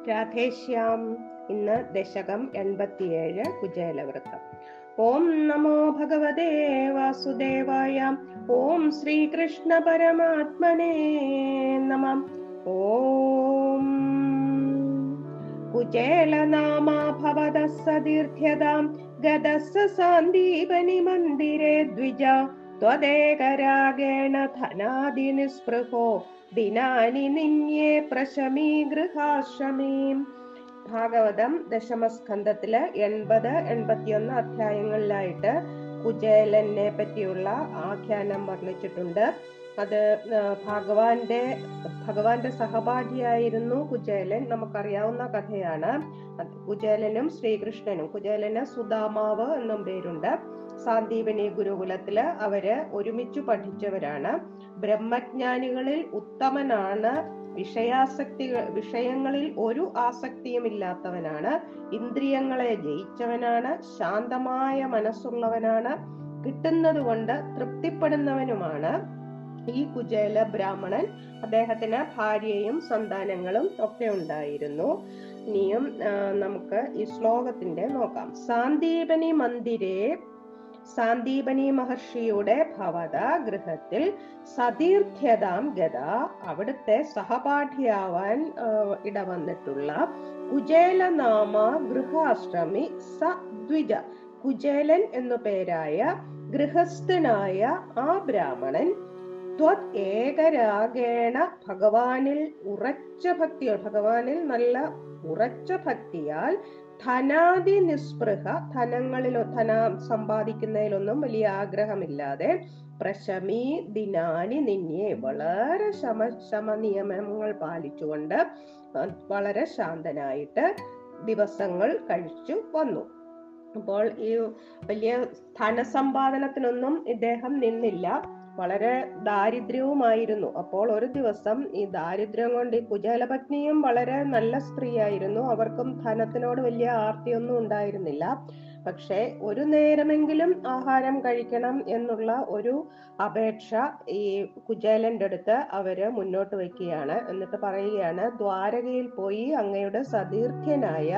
രാധേശ്യാം ഇന്ന് ദശകം എൺപത്തിയേഴ് കുചേലവൃത്തം ഓം നമോ ഭഗവതേ വാസുദേവായ ഓം ശ്രീകൃഷ്ണ പരമാത്മനേ നമ ഓം കുചേലനാമാ ഭവതഃ സതീർത്ഥ്യതാം ഗതസ്സ സാന്ദീപനി മന്ദിരേ ദ്വിജ त्वदेकरागेण धनादिनिस्पृहो ദിനാനി നിന്യേ പ്രശമീ ഗൃഹാശ്രമീം ഭാഗവതം ദശമസ്കന്ധത്തില് എൺപത് എൺപത്തിയൊന്ന് അധ്യായങ്ങളിലായിട്ട് കുചേലനെ പറ്റിയുള്ള ആഖ്യാനം വർണ്ണിച്ചിട്ടുണ്ട് അത് ഭഗവാന്റെ ഭഗവാന്റെ സഹപാഠിയായിരുന്നു കുചേലൻ നമുക്കറിയാവുന്ന കഥയാണ് കുചേലനും ശ്രീകൃഷ്ണനും കുചേലന് സുദാമാവ് എന്നും പേരുണ്ട് സാന്ദീപനി ഗുരുകുലത്തില് അവര് ഒരുമിച്ച് പഠിച്ചവരാണ് ബ്രഹ്മജ്ഞാനികളിൽ ഉത്തമനാണ് വിഷയാസക്തി വിഷയങ്ങളിൽ ഒരു ആസക്തിയും ഇല്ലാത്തവനാണ് ഇന്ദ്രിയങ്ങളെ ജയിച്ചവനാണ് ശാന്തമായ മനസ്സുള്ളവനാണ് കിട്ടുന്നത് കൊണ്ട് തൃപ്തിപ്പെടുന്നവനുമാണ് ഈ കുചേല ബ്രാഹ്മണൻ അദ്ദേഹത്തിന് ഭാര്യയും സന്താനങ്ങളും ഒക്കെ ഉണ്ടായിരുന്നു ഇനിയും നമുക്ക് ഈ ശ്ലോകത്തിന്റെ നോക്കാം സാന്ദീപനി മന്ദിരേ സാന്ദീപനി മഹർഷിയുടെ ഭവത ഗൃഹത്തിൽ സതീർത്ഥ്യതാം ഗത അവിടുത്തെ സഹപാഠിയാവാൻ ഇടവന്നിട്ടുള്ള കുചേലനാമ ഗൃഹാശ്രമി സ ദ്വിജ കുചേലൻ എന്നു പേരായ ഗൃഹസ്ഥനായ ആ ബ്രാഹ്മണൻ ത്വത് ഏകരാഗേണ ഭഗവാനിൽ ഉറച്ച ഭക്തിയോ ഭഗവാനിൽ നല്ല ഉറച്ച ഭക്തിയാൽ ധനാദി നിസ്പൃഹ ധനങ്ങളിലോ ധന സമ്പാദിക്കുന്നതിലൊന്നും വലിയ ആഗ്രഹമില്ലാതെ പ്രശമി ദിനാനി നിന്നെ വളരെ ശമ ശമ നിയമങ്ങൾ പാലിച്ചുകൊണ്ട് വളരെ ശാന്തനായിട്ട് ദിവസങ്ങൾ കഴിച്ചു വന്നു അപ്പോൾ ഈ വലിയ ധനസമ്പാദനത്തിനൊന്നും ഇദ്ദേഹം നിന്നില്ല വളരെ ദാരിദ്ര്യവുമായിരുന്നു അപ്പോൾ ഒരു ദിവസം ഈ ദാരിദ്ര്യം കൊണ്ട് ഈ കുചേലപത്നിയും വളരെ നല്ല സ്ത്രീയായിരുന്നു അവർക്കും ധനത്തിനോട് വലിയ ആർത്തിയൊന്നും ഉണ്ടായിരുന്നില്ല പക്ഷേ ഒരു നേരമെങ്കിലും ആഹാരം കഴിക്കണം എന്നുള്ള ഒരു അപേക്ഷ ഈ കുചേലന്റെ അടുത്ത് അവര് മുന്നോട്ട് വയ്ക്കുകയാണ് എന്നിട്ട് പറയുകയാണ് ദ്വാരകയിൽ പോയി അങ്ങയുടെ സതീർത്ഥ്യനായ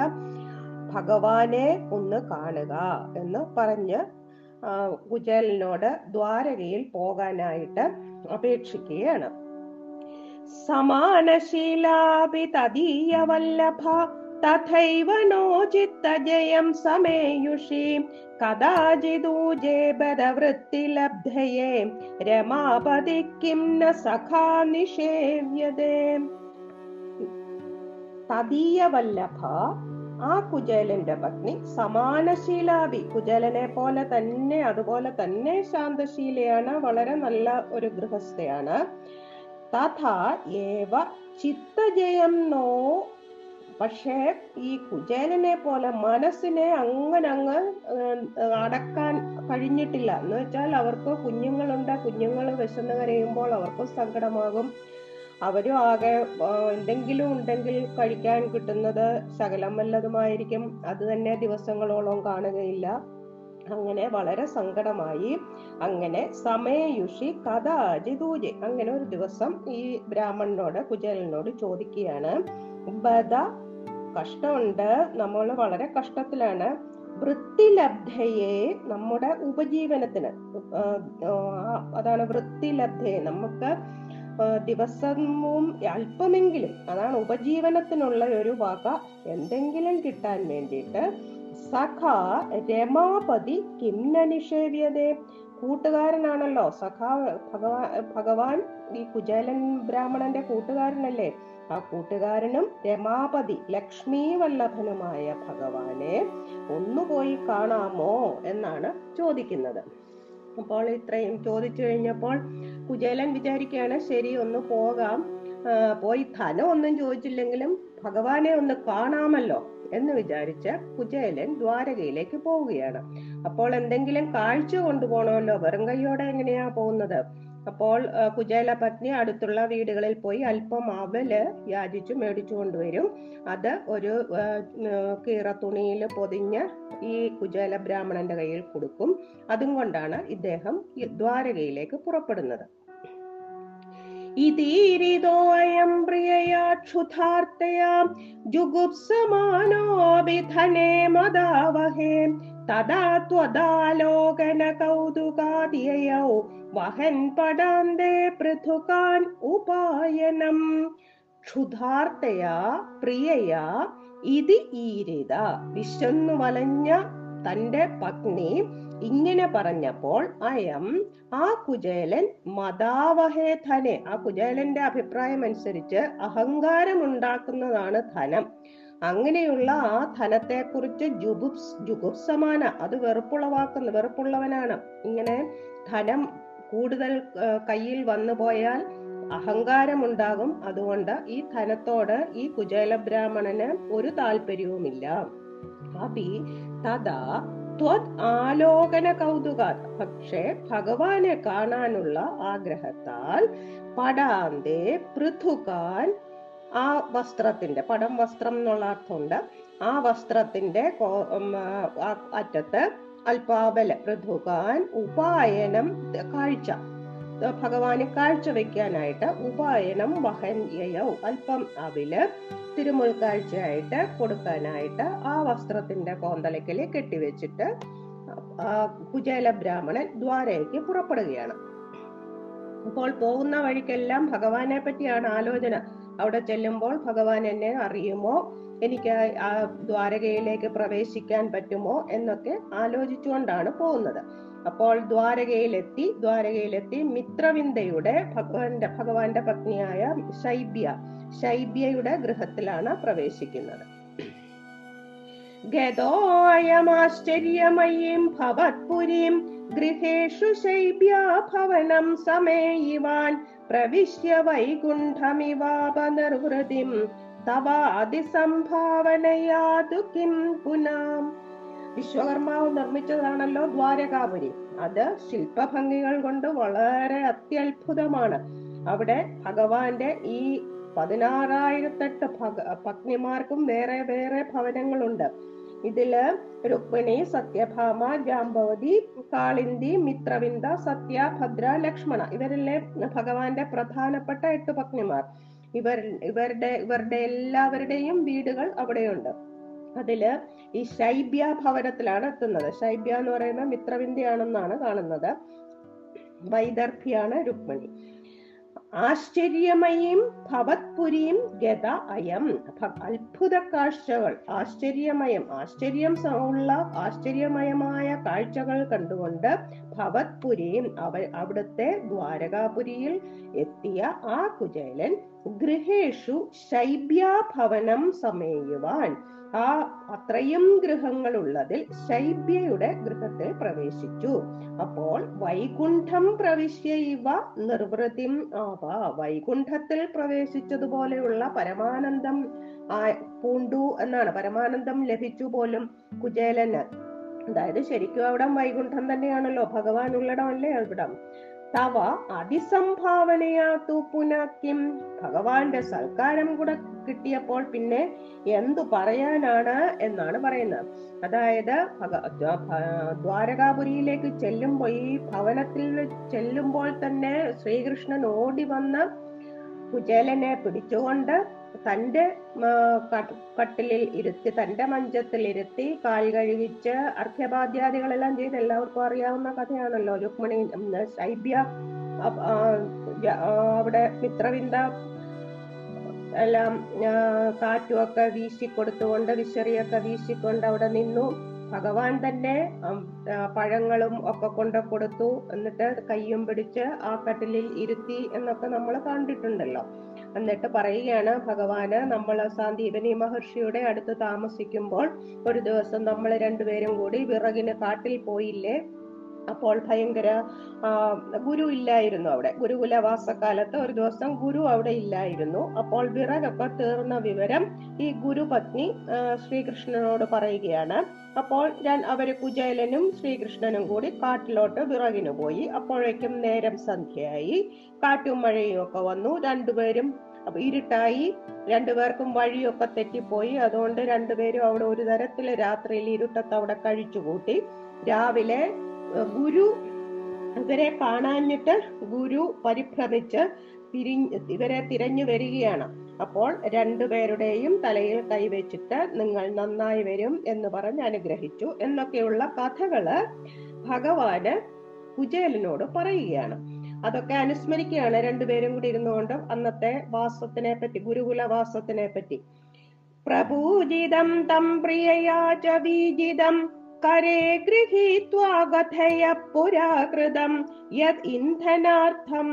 ഭഗവാനെ ഒന്ന് കാണുക എന്ന് പറഞ്ഞ് കുചേലനോട് ദ്വാരകയിൽ പോകാനായിട്ട് അപേക്ഷിക്കുകയാണ് സമാനശീലാപി തദീയ വല്ലഭ തഥൈവ നോചിത്തജയം സമേയുഷി കഥാചിദൂജേ ബദവൃത്തിലബ്ധയേ രമാപതി കിം ന സഖാ നിഷേവ്യതേ തദീയ വല്ലഭ ആ കുചേലന്റെ പത്നി സമാനശീലാവി കുചേലനെ പോലെ തന്നെ അതുപോലെ തന്നെ ശാന്തശീലയാണ് വളരെ നല്ല ഒരു ഗൃഹസ്ഥയാണ് തഥാ ഏവ ചിത്തജയം നോ പക്ഷേ ഈ കുചേലനെ പോലെ മനസ്സിനെ അങ്ങനെ അങ്ങ് അടക്കാൻ കഴിഞ്ഞിട്ടില്ല എന്ന് വെച്ചാൽ അവർക്ക് കുഞ്ഞുങ്ങളുണ്ട് കുഞ്ഞുങ്ങൾ വിശന്ന് കരയുമ്പോൾ അവർക്കും സങ്കടമാകും അവരും ആകെ എന്തെങ്കിലും ഉണ്ടെങ്കിൽ കഴിക്കാൻ കിട്ടുന്നത് ശകലം വല്ലതുമായിരിക്കും അത് തന്നെ ദിവസങ്ങളോളം കാണുകയില്ല അങ്ങനെ വളരെ സങ്കടമായി അങ്ങനെ സമയയുഷി കഥാജിതൂജി അങ്ങനെ ഒരു ദിവസം ഈ ബ്രാഹ്മണനോട് കുചേലനോട് ചോദിക്കുകയാണ് ബദ കഷ്ടമുണ്ട് നമ്മൾ വളരെ കഷ്ടത്തിലാണ് വൃത്തിലബ്ധയെ നമ്മുടെ ഉപജീവനത്തിന് അതാണ് വൃത്തിലബ്ധയെ നമുക്ക് ദിവസവും അല്പമെങ്കിലും അതാണ് ഉപജീവനത്തിനുള്ള ഒരു വക എന്തെങ്കിലും കിട്ടാൻ വേണ്ടിയിട്ട് സഖ രമാപതി കിംന നിഷേവ്യതേ കൂട്ടുകാരനാണല്ലോ സഖാ ഭഗവാൻ ഭഗവാൻ ഈ കുചേലൻ ബ്രാഹ്മണന്റെ കൂട്ടുകാരനല്ലേ ആ കൂട്ടുകാരനും രമാപതി ലക്ഷ്മി വല്ലഭനുമായ ഭഗവാനെ ഒന്നുപോയി കാണാമോ എന്നാണ് ചോദിക്കുന്നത് അപ്പോൾ ഇത്രയും ചോദിച്ചു കഴിഞ്ഞപ്പോൾ കുചേലൻ വിചാരിക്കുകയാണ് ശരി ഒന്ന് പോകാം പോയി ധനം ഒന്നും ചോദിച്ചില്ലെങ്കിലും ഭഗവാനെ ഒന്ന് കാണാമല്ലോ എന്ന് വിചാരിച്ച് കുചേലൻ ദ്വാരകയിലേക്ക് പോവുകയാണ് അപ്പോൾ എന്തെങ്കിലും കാഴ്ച കൊണ്ടുപോകണമല്ലോ വെറും കൈയോടെ എങ്ങനെയാ പോകുന്നത് അപ്പോൾ കുചേല പത്നി അടുത്തുള്ള വീടുകളിൽ പോയി അല്പം അവല് യാചിച്ചു മേടിച്ചു കൊണ്ടുവരും അത് ഒരു കീറ തുണിയിൽ പൊതിഞ്ഞ് ഈ കുചേല ബ്രാഹ്മണന്റെ കയ്യിൽ കൊടുക്കും അതും കൊണ്ടാണ് ഇദ്ദേഹം ദ്വാരകയിലേക്ക് പുറപ്പെടുന്നത് ഇതീരിതോയം പ്രിയയാ ക്ഷുധാർത്തയാ ജുഗുപ്സമാനോऽपि धने मदावहे तदा त्वदालोकन कौतुकादियौ वहन् पडान्ते पृथुकान् उपायनम् ക്ഷുധാർത്തയാ പ്രിയയാ ഇതി ഈരിത വിശന്നു വലഞ്ഞ തന്റെ പത്നി ഇങ്ങനെ പറഞ്ഞപ്പോൾ അയം ആ കുചേലൻ മതാവഹേ ധനെ ആ കുചേലന്റെ അഭിപ്രായം അനുസരിച്ച് അഹങ്കാരം ഉണ്ടാക്കുന്നതാണ് ധനം അങ്ങനെയുള്ള ആ ധനത്തെ കുറിച്ച് ജുഗുപ്സ് ജുഗുപ്സമാന അത് വെറുപ്പുളവാക്കുന്ന വെറുപ്പുള്ളവനാണ് ഇങ്ങനെ ധനം കൂടുതൽ ആ, കയ്യിൽ വന്നു പോയാൽ അഹങ്കാരമുണ്ടാകും അതുകൊണ്ട് ഈ ധനത്തോട് ഈ കുചേല ബ്രാഹ്മണന് ഒരു താല്പര്യവുമില്ല അപി തഥാ ത്വത് ആലോകന കൗതുക പക്ഷേ ഭഗവാനെ കാണാനുള്ള ആഗ്രഹത്താൽ പടാന്തെ പൃഥുകാൻ ആ വസ്ത്രത്തിന്റെ പടം വസ്ത്രം എന്നുള്ള അർത്ഥമുണ്ട് ആ വസ്ത്രത്തിന്റെ കോ- ഉം, ആ അറ്റത്ത് അല്പാബല പൃഥുകാൻ ഉപായനം കാഴ്ച ഭഗവാന് കാഴ്ച വെക്കാനായിട്ട് ഉപായനം വഹന്യയൗ അല്പം അവില് തിരുമുൽ കാഴ്ചയായിട്ട് കൊടുക്കാനായിട്ട് ആ വസ്ത്രത്തിന്റെ കോന്തലയ്ക്കല് കെട്ടിവെച്ചിട്ട് ആ കുചേല ബ്രാഹ്മണൻ ദ്വാരയ്ക്ക് പുറപ്പെടുകയാണ് അപ്പോൾ പോകുന്ന വഴിക്കെല്ലാം ഭഗവാനെ പറ്റിയാണ് ആലോചന അവിടെ ചെല്ലുമ്പോൾ ഭഗവാൻ എന്നെ അറിയുമോ എനിക്ക് ആ ദ്വാരകയിലേക്ക് പ്രവേശിക്കാൻ പറ്റുമോ എന്നൊക്കെ ആലോചിച്ചുകൊണ്ടാണ് പോകുന്നത് അപ്പോൾ ദ്വാരകയിലെത്തി ദ്വാരകയിലെത്തി മിത്രവിന്ദയുടെ ഭഗവാന്റെ ഭഗവാന്റെ പത്നിയായ ശൈബ്യ ശൈബ്യയുടെ ഗൃഹത്തിലാണ് പ്രവേശിക്കുന്നത് ഗതോയമാശ്ചര്യമയീം ഭവത്പുരീം ഗൃഹേഷു ശൈബ്യാ ഭവനം സമേയിവാൻ പ്രവിശ്യ വൈകുണ്ഠമിവാപനിർവൃതിം തവാതിസംഭാവനയാതു കിം പുനാം വിശ്വകർമാവ് നിർമ്മിച്ചതാണല്ലോ ദ്വാരകാപുരി അത് ശില്പഭംഗികൾ കൊണ്ട് വളരെ അത്യത്ഭുതമാണ് അവിടെ ഭഗവാന്റെ ഈ പതിനാറായിരത്തെട്ട് ഭഗ പത്നിമാർക്കും വേറെ വേറെ ഭവനങ്ങളുണ്ട് ഇതില് രുക്മിണി സത്യഭാമ ജാമ്പവതി കാളിന്തി മിത്രവിന്ദ സത്യ ഭദ്ര ലക്ഷ്മണ ഇവരിലെ ഭഗവാന്റെ പ്രധാനപ്പെട്ട എട്ട് പത്നിമാർ ഇവർ ഇവരുടെ ഇവരുടെ എല്ലാവരുടെയും വീടുകൾ അവിടെയുണ്ട് അതില് ഈ ശൈബ്യ ഭവനത്തിലാണ് എത്തുന്നത് ശൈബ്യ എന്ന് പറയുന്ന മിത്രവിന്ദയാണെന്നാണ് കാണുന്നത് വൈദർഭിയാണ് രുക്മിണി ആശ്ചര്യമയും ഭവത്പുരിയും ഗത അയം ഭ- അത്ഭുത കാഴ്ചകൾ ആശ്ചര്യമയം ആശ്ചര്യം സ- ഉള്ള ആശ്ചര്യമയമായ കാഴ്ചകൾ കണ്ടുകൊണ്ട് ഭവത്പുരിയും അവ അവിടുത്തെ ദ്വാരകാപുരിയിൽ എത്തിയ ആ കുചേലൻ ഗൃഹേഷു ശൈബ്യാഭവനം സമേയുവാൻ ആ അത്രയും ഗൃഹങ്ങളുള്ളതിൽ ശൈബ്യയുടെ ഗൃഹത്തിൽ പ്രവേശിച്ചു അപ്പോൾ വൈകുണ്ഠം പ്രവിശ്യ ഇവ നിർവൃതിം ആവ വൈകുണ്ഠത്തിൽ പ്രവേശിച്ചതുപോലെയുള്ള പരമാനന്ദം ആ പൂണ്ടു എന്നാണ് പരമാനന്ദം ലഭിച്ചു പോലും കുചേലന് അതായത് ശരിക്കും അവിടെ വൈകുണ്ഠം തന്നെയാണല്ലോ ഭഗവാൻ ഉള്ളിടമല്ലേ അവിടം തവ അതിസംഭാവനയാത്തു പുനഃക്കിം ഭഗവാന്റെ സൽക്കാരം കൂടെ കിട്ടിയപ്പോൾ പിന്നെ എന്തു പറയാനാണ് എന്നാണ് പറയുന്നത് അതായത് ഭഗ- ദ്വ- ഭ- ദ്വാരകാപുരിയിലേക്ക് ചെല്ലുമ്പോൾ ഈ ഭവനത്തിൽ ചെല്ലുമ്പോൾ തന്നെ ശ്രീകൃഷ്ണൻ ഓടി വന്ന് കുചേലനെ പിടിച്ചുകൊണ്ട് തന്റെ ആ, കട്ട്- കട്ടിലിൽ ഇരുത്തി തന്റെ മഞ്ചത്തിൽ ഇരുത്തി കാൽ കഴുകിച്ച് അർഘ്യപാദ്യാദികളെല്ലാം ചെയ്ത് എല്ലാവർക്കും അറിയാവുന്ന കഥയാണല്ലോ രുക്മിണി ഉം, ശൈബ്യ അ- ആ, ജ- ആ, അവിടെ മിത്രവിന്ദ എല്ലാം ആ, കാറ്റുമൊക്കെ വീശിക്കൊടുത്തുകൊണ്ട് വിശറിയൊക്കെ വീശിക്കൊണ്ട് അവിടെ നിന്നു ഭഗവാൻ തന്നെ ഉം, ആ, പഴങ്ങളും ഒക്കെ കൊണ്ട് കൊടുത്തു എന്നിട്ട് കയ്യും പിടിച്ച് ആ കട്ടിലിൽ ഇരുത്തി എന്നൊക്കെ നമ്മൾ കണ്ടിട്ടുണ്ടല്ലോ എന്നിട്ട് പറയുകയാണ് ഭഗവാന് നമ്മൾ സാന്ദീപനി മഹർഷിയുടെ അടുത്ത് താമസിക്കുമ്പോൾ ഒരു ദിവസം നമ്മൾ രണ്ടുപേരും കൂടി വിറകിന് കാട്ടിൽ പോയില്ലേ അപ്പോൾ ഭയങ്കര ആ, ഗുരു ഇല്ലായിരുന്നു അവിടെ ഗുരുകുലവാസക്കാലത്ത് ഒരു ദിവസം ഗുരു അവിടെ ഇല്ലായിരുന്നു അപ്പോൾ വിറകൊക്കെ തീർന്ന വിവരം ഈ ഗുരുപത്നി ആ, ശ്രീകൃഷ്ണനോട് പറയുകയാണ് അപ്പോൾ ഞാൻ അവര് കുചേലനും ശ്രീകൃഷ്ണനും കൂടി കാട്ടിലോട്ട് വിറകിന് പോയി അപ്പോഴേക്കും നേരം സന്ധ്യയായി കാറ്റും മഴയും ഒക്കെ വന്നു രണ്ടുപേരും അപ്പൊ ഇരുട്ടായി രണ്ടുപേർക്കും വഴിയൊക്കെ തെറ്റിപ്പോയി അതുകൊണ്ട് രണ്ടുപേരും അവിടെ ഒരു തരത്തില് രാത്രിയിൽ ഇരുട്ടത്ത് അവിടെ കഴിച്ചുകൂട്ടി രാവിലെ ഏഹ്, ഗുരു ഇവരെ കാണാഞ്ഞിട്ട് ഗുരു പരിഭ്രമിച്ച് തിരിഞ്ഞ് ഇവരെ തിരഞ്ഞു വരികയാണ് അപ്പോൾ രണ്ടുപേരുടെയും തലയിൽ കൈവച്ചിട്ട് നിങ്ങൾ നന്നായി വരും എന്ന് പറഞ്ഞ് അനുഗ്രഹിച്ചു എന്നൊക്കെയുള്ള കഥകള് ഭഗവാന് കുചേലനോട് പറയുകയാണ് അതൊക്കെ അനുസ്മരിക്കുകയാണ് രണ്ടുപേരും കൂടി ഇരുന്നുകൊണ്ട് അന്നത്തെ വാസത്തിനെ പറ്റി ഗുരുകുല വാസത്തിനെ പറ്റി പ്രപൂജിതം തം പ്രിയയാ ച വീജിതം करे गृहीत्वा कथय पुराकृतं यत् इन्धनार्थं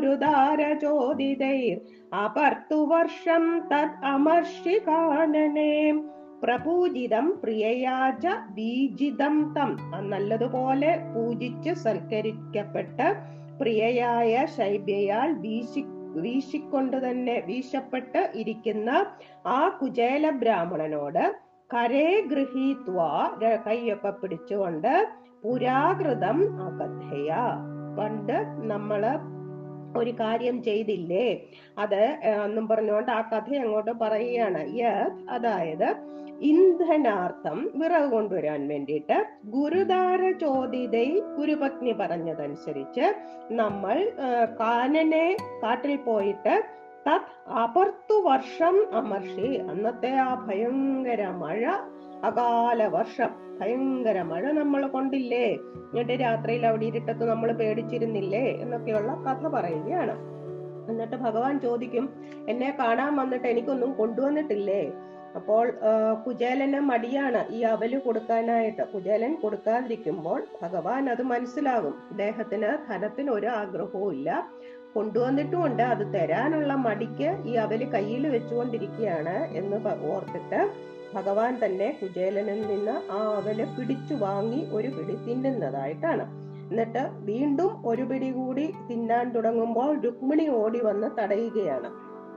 गुरुदारचोदितैर् അപർത്തു വർഷം തത് അമർഷികാനനെ പ്രപൂജിതം പ്രിയയാച ബീജിതം തം നല്ലതുപോലെ പൂജിച്ച് സൽക്കരിക്കപ്പെട്ട് പ്രിയയായ ശൈബ്യയാൽ വീശി വീശിക്കൊണ്ട് തന്നെ വീശപ്പെട്ട് ഇരിക്കുന്ന ആ കുചേല ബ്രാഹ്മണനോട് കരേ ഗൃഹീത്വ ര- കൈയൊക്കെ പിടിച്ചുകൊണ്ട് പുരാകൃതം അകഥയ പണ്ട് നമ്മള് ഒരു കാര്യം ചെയ്തില്ലേ അത് ഏർ എന്നും പറഞ്ഞുകൊണ്ട് ആ കഥ അങ്ങോട്ട് പറയുകയാണ് യത് അതായത് ഇന്ധനാർത്ഥം വിറക് കൊണ്ടുവരാൻ വേണ്ടിയിട്ട് ഗുരുദാര ചോദിതൈ ഗുരുപത്നി പറഞ്ഞതനുസരിച്ച് നമ്മൾ ഏർ കാനനെ കാട്ടിൽ പോയിട്ട് തത് അപർത്തു വർഷം അമർഷി അന്നത്തെ ആ ഭയങ്കര മഴ അകാല വർഷം ഭയങ്കര മഴ നമ്മൾ കൊണ്ടില്ലേ എന്നിട്ട് രാത്രിയിൽ അവിടെ ഇരുട്ടത്ത് നമ്മൾ പേടിച്ചിരുന്നില്ലേ എന്നൊക്കെയുള്ള കഥ പറയുകയാണ് എന്നിട്ട് ഭഗവാൻ ചോദിക്കും എന്നെ കാണാൻ വന്നിട്ട് എനിക്കൊന്നും കൊണ്ടുവന്നിട്ടില്ലേ അപ്പോൾ ആ, കുചേലന് മടിയാണ് ഈ അവല് കൊടുക്കാനായിട്ട് കുചേലൻ കൊടുക്കാതിരിക്കുമ്പോൾ ഭഗവാൻ അത് മനസ്സിലാകും അദ്ദേഹത്തിന് ധനത്തിന് ഒരു ആഗ്രഹവും ഇല്ല കൊണ്ടുവന്നിട്ടുമുണ്ട് അത് തരാനുള്ള മടിക്ക് ഈ അവല് കയ്യിൽ വെച്ചുകൊണ്ടിരിക്കുകയാണ് എന്ന് പ- ഓർത്തിട്ട് ഭഗവാൻ തന്നെ കുചേലനിൽ നിന്ന് ആ അവല് പിടിച്ചു വാങ്ങി ഒരു പിടി തിന്നുന്നതായിട്ടാണ് എന്നിട്ട് വീണ്ടും ഒരു പിടി കൂടി തിന്നാൻ തുടങ്ങുമ്പോൾ രുക്മിണി ഓടി വന്ന് തടയുകയാണ്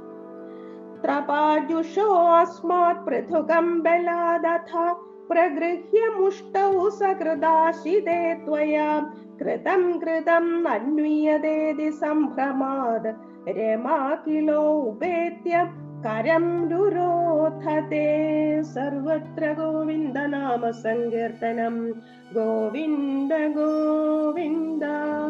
ത്രപാജുഷോऽस्मात् पृथुकं बलादथ प्रगृह्य मुष्टौ सकृदाशिते त्वया कृतं कृतम् अन्वीयतेति सम्भ्रमाद् रमा किलो उपेत्य करं रुरोधते सर्वत्र गोविन्द नाम सङ्कीर्तनं ഗോവിന്ദ ഗോവിന്ദ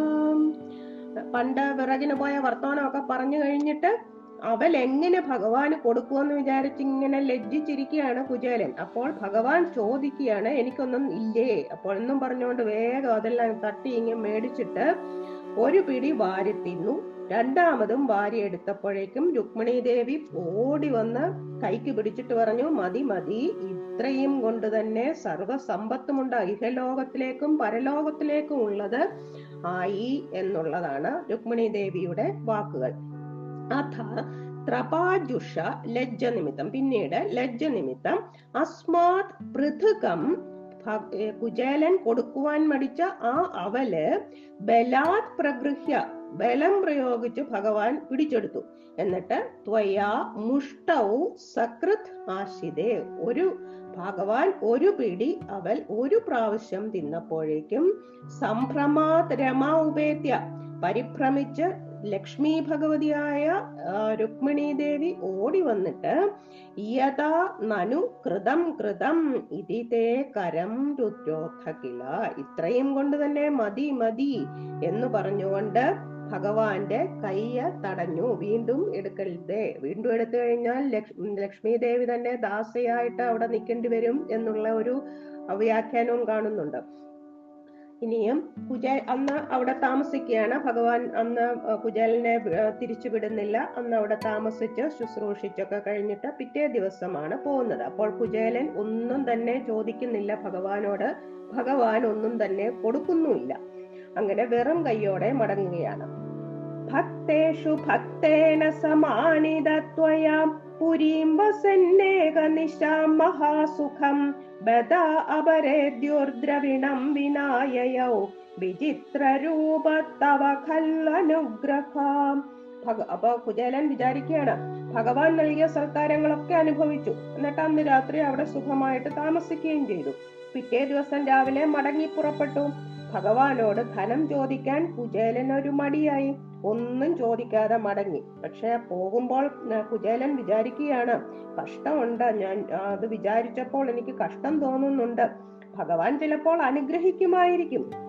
പണ്ട് വിറകിന് പോയ വർത്തമാനമൊക്കെ പറഞ്ഞു കഴിഞ്ഞിട്ട് അവൽ എങ്ങനെ ഭഗവാന് കൊടുക്കുമെന്ന് വിചാരിച്ച് ഇങ്ങനെ ലജ്ജിച്ചിരിക്കുകയാണ് കുചേലൻ അപ്പോൾ ഭഗവാൻ ചോദിക്കുകയാണ് എനിക്കൊന്നും ഇല്ലേ അപ്പോൾ എന്നും പറഞ്ഞുകൊണ്ട് വേഗം അതെല്ലാം തട്ടി ഇങ്ങനെ മേടിച്ചിട്ട് ഒരു പിടി വാരി തിന്നു രണ്ടാമതും വാരി എടുത്തപ്പോഴേക്കും രുക്മിണി ദേവി ഓടി വന്ന് കൈക്ക് പിടിച്ചിട്ട് പറഞ്ഞു മതി മതി ഇത്രയും കൊണ്ട് തന്നെ സർവസമ്പത്തുമുണ്ട് ഇഹലോകത്തിലേക്കും പരലോകത്തിലേക്കും ഉള്ളത് ആയി എന്നുള്ളതാണ് രുക്മിണി ദേവിയുടെ വാക്കുകൾ അഥ ത്രപാജുഷ ലജ്ജ നിമിത്തം പിന്നീട് ലജ്ജ നിമിത്തം അസ്മാത് പൃഥുകം ഭ- ഏ, കുചേലൻ കൊടുക്കുവാൻ മടിച്ച ആ അവല് ബലാത് പ്രഗൃഹ്യ ബലം പ്രയോഗിച്ച് ഭഗവാൻ പിടിച്ചെടുത്തു എന്നിട്ട് ത്വയാ മുഷ്ടൗ സകൃത് ആശിതേ ഒരു ഭഗവാൻ ഒരു പിടി അവൽ ഒരു പ്രാവശ്യം തിന്നപ്പോഴേക്കും സംഭ്രമാത് രമാ ഉപേത്യ പരിഭ്രമിച്ച് ലക്ഷ്മി ഭഗവതിയായ ആ, രുക്മിണി ദേവി ഓടി വന്നിട്ട് യഥാ നനു കൃതം കൃതം ഇതിതേ കരം രുദ്രോധകില ഇത്രയും കൊണ്ട് തന്നെ മതി മതി എന്ന് പറഞ്ഞുകൊണ്ട് ഭഗവാന്റെ കയ്യ തടഞ്ഞു വീണ്ടും എടുക്കരുതേ വീണ്ടും എടുത്തു കഴിഞ്ഞാൽ ലക്ഷ്മി ലക്ഷ്മി ദേവി തന്നെ ദാസയായിട്ട് അവിടെ നിൽക്കേണ്ടി വരും എന്നുള്ള ഒരു വ്യാഖ്യാനവും കാണുന്നുണ്ട് ഇനിയും കുജ അന്ന് അവിടെ താമസിക്കുകയാണ് ഭഗവാൻ അന്ന് ആ, കുചേലനെ ആ, തിരിച്ചു വിടുന്നില്ല അന്ന് അവിടെ താമസിച്ച് ശുശ്രൂഷിച്ചൊക്കെ കഴിഞ്ഞിട്ട് പിറ്റേ ദിവസമാണ് പോകുന്നത് അപ്പോൾ കുചേലൻ ഒന്നും തന്നെ ചോദിക്കുന്നില്ല ഭഗവാനോട് ഭഗവാൻ ഒന്നും തന്നെ കൊടുക്കുന്നുമില്ല അങ്ങനെ വെറും കൈയോടെ മടങ്ങുകയാണ് ഭക്തേഷു ഭക്തേന സമാനിതത്വയാ പുരീം വസന്നേക നിശാം മഹാസുഖം ബദാ അപരേദ്യോർദ്രവിണം വിനായയൗ വിചിത്രരൂപ തവ ഖല്ലനുഗ്രഹാം ഭഗ അപ്പൊ കുചേലൻ വിചാരിക്കുകയാണ് ഭഗവാൻ നൽകിയ സൽക്കാരങ്ങളൊക്കെ അനുഭവിച്ചു എന്നിട്ട് അന്ന് രാത്രി അവിടെ സുഖമായിട്ട് താമസിക്കുകയും ചെയ്തു പിറ്റേ ദിവസം രാവിലെ മടങ്ങി പുറപ്പെട്ടു ഭഗവാനോട് ധനം ചോദിക്കാൻ കുചേലൻ ഒരു മടിയായി ഒന്നും ചോദിക്കാതെ മടങ്ങി പക്ഷെ പോകുമ്പോൾ ആ, കുചേലൻ വിചാരിക്കുകയാണ് കഷ്ടമുണ്ട് ഞാൻ ആ, അത് വിചാരിച്ചപ്പോൾ എനിക്ക് കഷ്ടം തോന്നുന്നുണ്ട് ഭഗവാൻ ചിലപ്പോൾ അനുഗ്രഹിക്കുമായിരിക്കും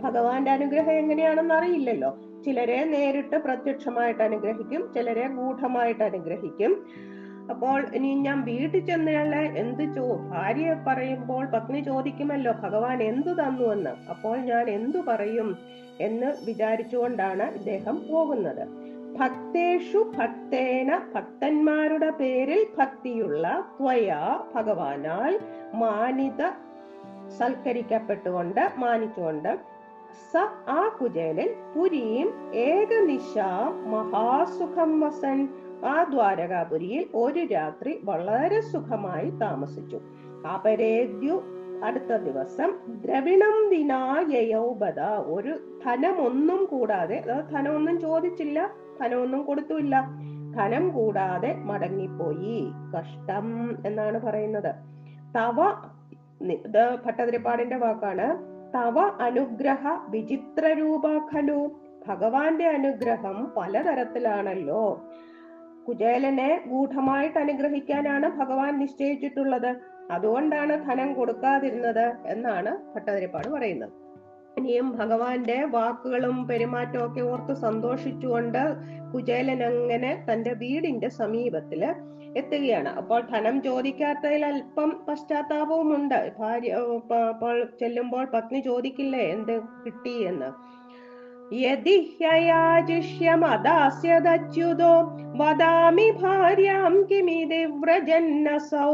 ഭഗവാന്റെ അനുഗ്രഹം എങ്ങനെയാണെന്ന് അറിയില്ലല്ലോ ചിലരെ നേരിട്ട് പ്രത്യക്ഷമായിട്ട് അനുഗ്രഹിക്കും ചിലരെ ഗൂഢമായിട്ട് അനുഗ്രഹിക്കും അപ്പോൾ ഇനി ഞാൻ വീട്ടിൽ ചെന്നയാളെ എന്ത് ചോ ഭാര്യ പറയുമ്പോൾ പത്നി ചോദിക്കുമല്ലോ ഭഗവാൻ എന്തു തന്നു എന്ന് അപ്പോൾ ഞാൻ എന്തു പറയും എന്ന് വിചാരിച്ചുകൊണ്ടാണ് ഇദ്ദേഹം പോകുന്നത് ഭക്തേഷു ഭക്തേന ഭക്തന്മാരുടെ പേരിൽ ഭക്തിയുള്ള ത്വയ ഭഗവാനാൽ മാനിത സൽക്കരിക്കപ്പെട്ടുകൊണ്ട് മാനിച്ചുകൊണ്ട് സ ആ കുചേലൻ പുരിയും ഏകനിശ മഹാസുഖം വസൻ ആ ദ്വാരകാപുരിയിൽ ഒരു രാത്രി വളരെ സുഖമായി താമസിച്ചു അപരേദ്യു അടുത്ത ദിവസം ദ്രവിണം വിനായൗബദ ഒരു ധനമൊന്നും കൂടാതെ അതായത് ധനമൊന്നും ചോദിച്ചില്ല ധനമൊന്നും കൊടുത്തുമില്ല ധനം കൂടാതെ മടങ്ങിപ്പോയി കഷ്ടം എന്നാണ് പറയുന്നത് തവ നി- ഇത് ഭട്ടതിരിപ്പാടിന്റെ വാക്കാണ് തവ അനുഗ്രഹ വിചിത്ര രൂപ ഖലു ഭഗവാന്റെ അനുഗ്രഹം പലതരത്തിലാണല്ലോ കുചേലനെ ഗൂഢമായിട്ട് അനുഗ്രഹിക്കാനാണ് ഭഗവാൻ നിശ്ചയിച്ചിട്ടുള്ളത് അതുകൊണ്ടാണ് ധനം കൊടുക്കാതിരുന്നത് എന്നാണ് ഭട്ടതിരിപ്പാട് പറയുന്നത് ഇനിയും ഭഗവാന്റെ വാക്കുകളും പെരുമാറ്റവും ഒക്കെ ഓർത്ത് സന്തോഷിച്ചുകൊണ്ട് കുചേലൻ അങ്ങനെ തന്റെ വീടിന്റെ സമീപത്തില് എത്തുകയാണ് അപ്പോൾ ധനം ചോദിക്കാത്തതിൽ അല്പം പശ്ചാത്താപവും ഉണ്ട് ഭാര്യ ഏർ പ- അപ്പോൾ ചെല്ലുമ്പോൾ പത്നി ചോദിക്കില്ലേ എന്ത് കിട്ടി എന്ന് യദി ഹ്യയാജിഷ്യമദാസ്യദച്യുതോ വദാമി ഭാര്യാം കിമിതി വ്രജന്നസൗ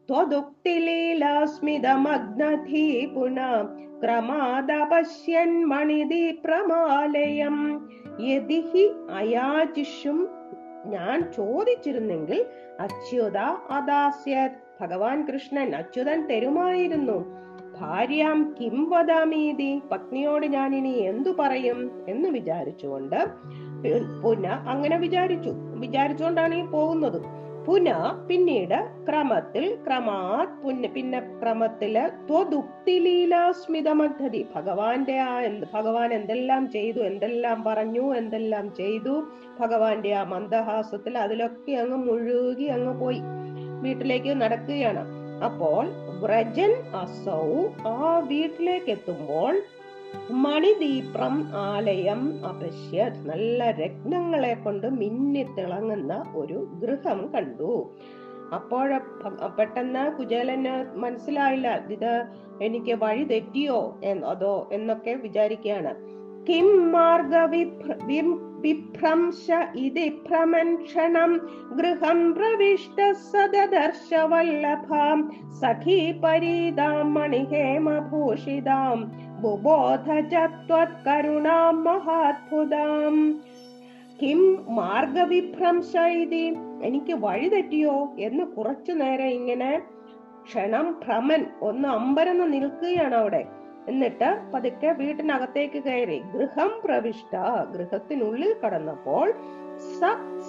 त्वदुक्तिलीलास्मिदमग्नधी पुनः क्रमादपश्यन् മണിദീപ്രമാലയം യദി ഹി അയാചിഷും ഞാൻ ചോദിച്ചിരുന്നെങ്കിൽ അച്യുത അദാസ്യത് ഭഗവാൻ കൃഷ്ണൻ അച്യുതൻ തരുമായിരുന്നു ഭാര്യാം കിം വദാമീതി പത്നിയോട് ഞാൻ ഇനി എന്തു പറയും എന്ന് വിചാരിച്ചുകൊണ്ട് പുന അങ്ങനെ വിചാരിച്ചു വിചാരിച്ചുകൊണ്ടാണ് ഈ പോകുന്നത് പുന പിന്നീട് ക്രമത്തിൽ ക്രമാത് പുന്ന പിന്നെ ക്രമത്തില് ത്വദുക്തിലീലാസ്മിതമദ്ധതി ഭഗവാന്റെ ആ എന്ത് ഭഗവാൻ എന്തെല്ലാം ചെയ്തു എന്തെല്ലാം പറഞ്ഞു എന്തെല്ലാം ചെയ്തു ഭഗവാന്റെ ആ മന്ദഹാസത്തിൽ അതിലൊക്കെ അങ്ങ് മുഴുകി അങ്ങ് പോയി വീട്ടിലേക്ക് നടക്കുകയാണ് അപ്പോൾ വ്രജൻ അസൗ ആ വീട്ടിലേക്ക് എത്തുമ്പോൾ മണിദീപ്രം ആലയം അപശ്യ നല്ല രത്നങ്ങളെ കൊണ്ട് മിന്നി തിളങ്ങുന്ന ഒരു ഗൃഹം കണ്ടു അപ്പോഴ പെട്ടെന്ന് കുചേലന് മനസ്സിലായില്ല ഇത് എനിക്ക് വഴി തെറ്റിയോ എന്ന് അതോ എന്നൊക്കെ വിചാരിക്കുകയാണ് കിം മാർഗ വിഭ്ര- വിം- വിഭ്രംശ ഇതി ഭ്രമൻ ക്ഷണം ഗൃഹം പ്രവിഷ്ട സദദർശ വല്ലഭാം സഖീ പരീതാം മണിഹേമഭൂഷിതാം ബുബോധ ച ത്വത്കരുണാം മഹാത്ഭുതാം കിം മാർഗവിഭ്രംശ ഇതി എനിക്ക് വഴി തെറ്റിയോ എന്ന് കുറച്ചു നേരം ഇങ്ങനെ ക്ഷണം ഭ്രമൻ ഒന്ന് അമ്പരന്ന് നിൽക്കുകയാണ് അവിടെ എന്നിട്ട് പതുക്കെ വീട്ടിനകത്തേക്ക് കയറി ഗൃഹം പ്രവിഷ്ട ഗൃഹത്തിനുള്ളിൽ കടന്നപ്പോൾ സ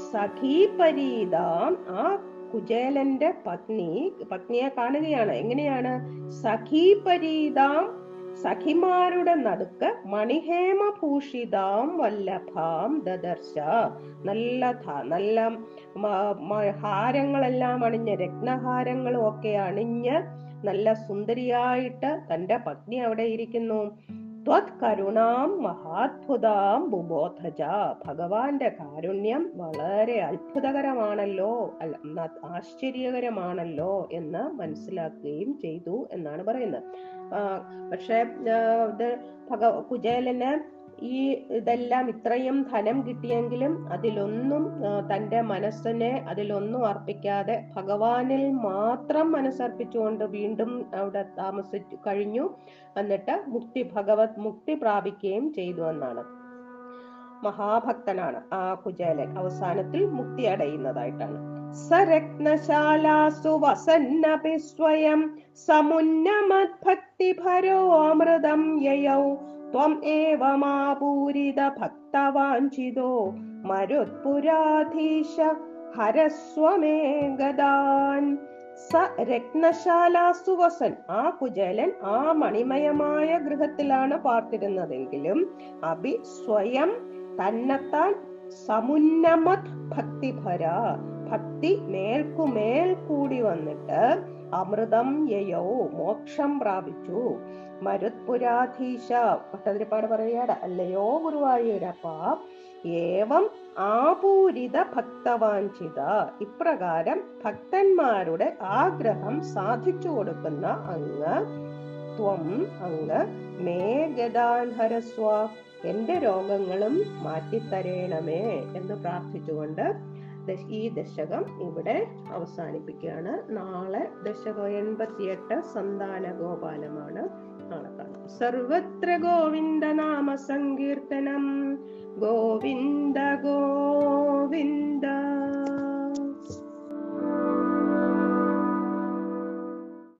സഖീപരീതാം ആ കുചേലന്റെ പത്നി പത്നിയെ കാണുകയാണ് എങ്ങനെയാണ് സഖീപരീതാം സഖിമാരുടെ നടുക്ക് മണിഹേമഭൂഷിതാം വല്ലഭാം ദദർശ നല്ല ധ- നല്ല മ- മ- ഹാരങ്ങളെല്ലാം അണിഞ്ഞ് രത്നഹാരങ്ങളും ഒക്കെ അണിഞ്ഞ് നല്ല സുന്ദരിയായിട്ട് തന്റെ പത്നി അവിടെ ഇരിക്കുന്നു ത്വത് കരുണാം മഹാത്ഭുതാം ബുബോധജ ഭഗവാന്റെ കാരുണ്യം വളരെ അത്ഭുതകരമാണല്ലോ അല്ല ന- ആശ്ചര്യകരമാണല്ലോ എന്ന് മനസ്സിലാക്കുകയും ചെയ്തു എന്നാണ് പറയുന്നത് ആ, പക്ഷെ ആ, ഇത് ഭഗ കുചേലന് ഈ ഇതെല്ലാം ഇത്രയും ധനം കിട്ടിയെങ്കിലും അതിലൊന്നും ആ, തന്റെ മനസ്സിനെ അതിലൊന്നും അർപ്പിക്കാതെ ഭഗവാനിൽ മാത്രം മനസ്സർപ്പിച്ചുകൊണ്ട് വീണ്ടും അവിടെ താമസിച്ചു കഴിഞ്ഞു എന്നിട്ട് മുക്തി ഭഗവത് മുക്തി പ്രാപിക്കുകയും ചെയ്തു എന്നാണ് മഹാഭക്തനാണ് ആ കുചേലൻ അവസാനത്തിൽ മുക്തി അടയുന്നതായിട്ടാണ് സരത്നശാലാസു വസന്നപി സ്വയം സമുന്നമദ്ഭക്തിഭരോ അമൃതം യയൗ ത്വം ഏവമാപൂരിത ഭക്തവാഞ്ചിതോ മരുത്പുരാധീശ ഹരസ്വമേ ഗദാൻ സ രത്നശാലാസു വസൻ ആ കുചേലൻ ആ മണിമയമായ ഗൃഹത്തിലാണ് പാർത്തിരുന്നതെങ്കിലും അഭി സ്വയം തന്നെത്താൻ സമുന്നമത് ഭക്തിഭര ഭക്തി മേൽക്കുമേൽ കൂടി വന്നിട്ട് അമൃതം യയോ മോക്ഷം പ്രാപിച്ചു മരുത്പുരാധീശ ഭട്ടതിരിപ്പാട് പറയാണ് അല്ലയോ ഗുരുവായൂരപ്പ ഏവം ആപൂരിത ഭക്തവാഞ്ചിത ഇപ്രകാരം ഭക്തന്മാരുടെ ആഗ്രഹം സാധിച്ചു കൊടുക്കുന്ന അങ്ങ് ത്വം അങ്ങ് മേ ഗതാൻ ഹരസ്വ എന്റെ രോഗങ്ങളും മാറ്റിത്തരേണമേ എന്ന് പ്രാർത്ഥിച്ചുകൊണ്ട് ദശ- ഈ ദശകം ഇവിടെ അവസാനിപ്പിക്കുകയാണ് നാളെ ദശകം എൺപത്തിയെട്ട് സന്താന ഗോപാലമാണ് നാളെ കാണാം സർവത്ര ഗോവിന്ദ നാമ സങ്കീർത്തനം ഗോവിന്ദ ഗോവിന്ദ